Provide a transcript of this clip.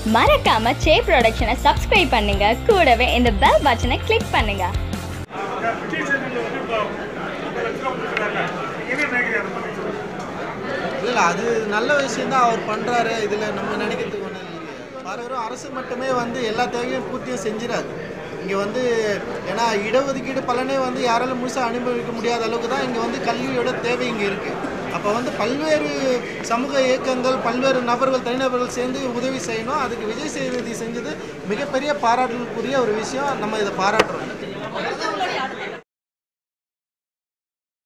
மறக்காம சே ப்ரொடக்ஷனை சப்ஸ்கிரைப் பண்ணுங்க கூடவே இந்த பெல் பட்டனை கிளிக் பண்ணுங்க விஜய் சேதுபதி வந்து இப்போ முப்பது லட்ச ரூபா கொடுக்குறாங்க என்ன நினைக்கிறீங்க அதை பற்றி சொல்லுங்க இல்லை இல்லை அது நல்ல விஷயம்தான் அவர் பண்ணுறாரு இதில் நம்ம நினைக்கிறதுக்கு ஒன்றும் இல்லைங்க பாரவரும் அரசு மட்டுமே வந்து எல்லா தேவையும் பூர்த்தியும் செஞ்சிடாது இங்கே வந்து ஏன்னா இடஒதுக்கீடு பலனே வந்து யாராலும் முழுசாக அனுபவிக்க முடியாத அளவுக்கு தான் இங்கே வந்து கல்வியோட தேவை இங்கே இருக்குது அப்போ வந்து பல்வேறு சமூக இயக்கங்கள் பல்வேறு நபர்கள் தனிநபர்கள் சேர்ந்து உதவி செய்யணும் அதுக்கு விஜய் சேதுபதி செஞ்சது மிகப்பெரிய பாராட்டுக்குரிய ஒரு விஷயம் நம்ம இதை பாராட்டுறோம்